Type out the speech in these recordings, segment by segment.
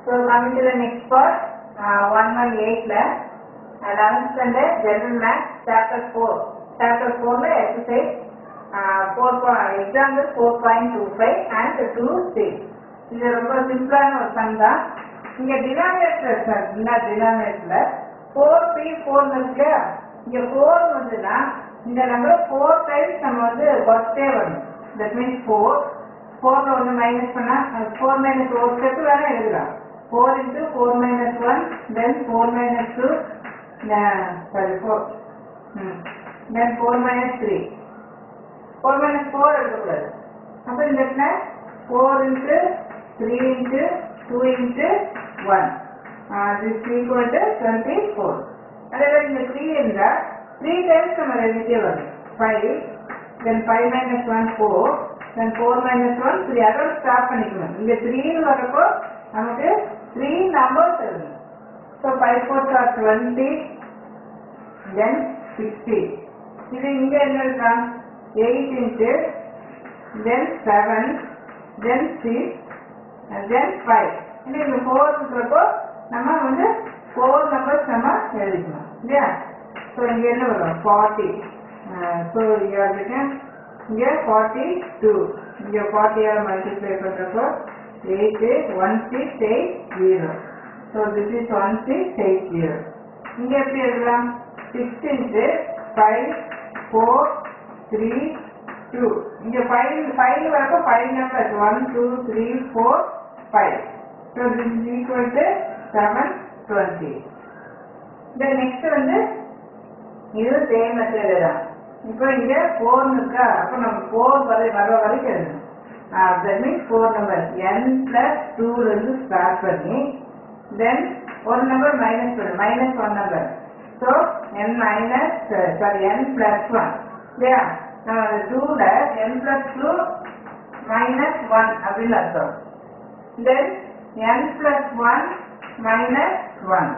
So coming to the next part, uh, 118 ல uh, 11th standard general math chapter 4. Chapter 4 ல exercise uh, 4 po- example 4.25 and 2 6. இது ரொம்ப சிம்பிளான ஒரு some தான் இங்க டினாமினேட்டர் சார் இந்த டினாமினேட்டர்ல ஃபோர் பி ஃபோர் இருக்கு இங்க ஃபோர் வந்துன்னா இந்த நம்பர் ஃபோர் டைம்ஸ் நம்ம வந்து ஒர்த்தே வரணும் தட் மீன்ஸ் ஃபோர் ஃபோர்ல ஒன்று மைனஸ் பண்ணா ஃபோர் மைனஸ் ஒரு ஸ்டெப் வேணா எழுதலாம் four into four minus one then four minus two sorry four then four minus three four minus four எழுதக்கூடாது அப்போ இந்த இடத்துல four into three into two into one this equal to twenty four அதே மாதிரி இந்த three இருந்தால் three times நம்ம எழுதிட்டே வரும் five then five minus one four then four minus one three அதோட ஸ்டார்ட் பண்ணிக்கணும் இங்கே த்ரீன்னு வரப்போ நமக்கு த்ரீ நம்பர்ஸ் எழுதணும் so five four are twenty then sixty இது இங்க என்ன இருக்கான் eight into then seven then six then five இன்னும் இங்க ஃபோர் இருக்கிறப்போ நம்ம வந்து ஃபோர் நம்பர்ஸ் நம்ம எழுதிக்கணும் இல்லையா ஸோ இங்க என்ன வரும் ஃபார்ட்டி ஸோ இங்க வந்துட்டு இங்க ஃபார்ட்டி டூ இங்க ஃபார்ட்டியால் மல்டிப்ளை பண்றப்போ eight one six eight zero so this is one six eight zero இங்க எப்படி எழுதலாம் six into five four three two இங்க ஃபைவ் ஃபைவ் வரப்போ five numbers one two three four five so this is equal to seven twenty இந்த next வந்து இது same method தான் இப்போ இங்க ஃபோர் இருக்கா அப்போ நம்ம ஃபோர் வரை வர வரைக்கும் எழுதணும் that means four number n plus டூல இருந்து ஸ்டார்ட் பண்ணி தென் ஒரு நம்பர் மைனஸ் பண்ணு minus one number so n minus sorry n plus one இல்லையா நம்ம அந்த டூல n plus two minus one அப்படின்னு அர்த்தம் then n plus one minus one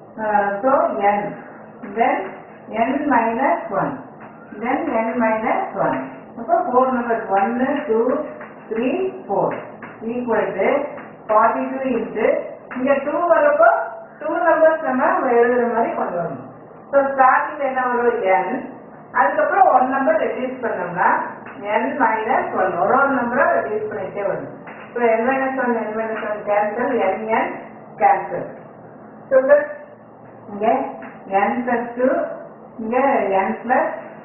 so n then n minus one then n minus one அப்போ four number ஒன்று two three four equal to forty two into இங்கே two வரப்போ two numbers நம்ம எழுதுற மாதிரி கொண்டு வரணும் ஸோ ஸ்டார்டிங் என்ன வரும் என் அதுக்கப்புறம் ஒன் நம்பர் ரெடியூஸ் பண்ணோம்னா என் மைனஸ் ஒன் ஒரு ஒரு நம்பரை ரெடியூஸ் பண்ணிட்டே வரணும் so n minus one n minus one cancel n n cancel so இங்கே n plus 2 இங்கே n plus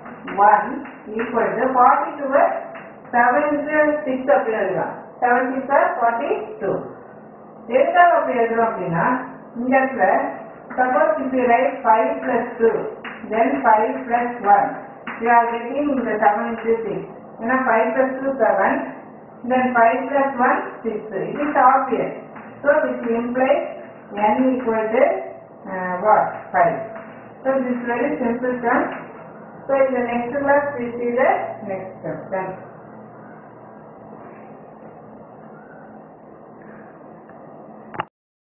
1 equal to 42 7 into 6 அப்படி எழுதலாம் 7 6 are 42 எதுக்காக அப்படி எழுதுறோம் அப்படின்னா இந்த இடத்துல suppose if you write 5 plus 2 then 5 plus 1 you are getting the 7 into 6 ஏன்னா 5 plus 2 7 then 5 plus 1 6 it is obvious so which implies n equal to uh, what? 5. So this is very simple term. So in the next class we see the next step. Thank you.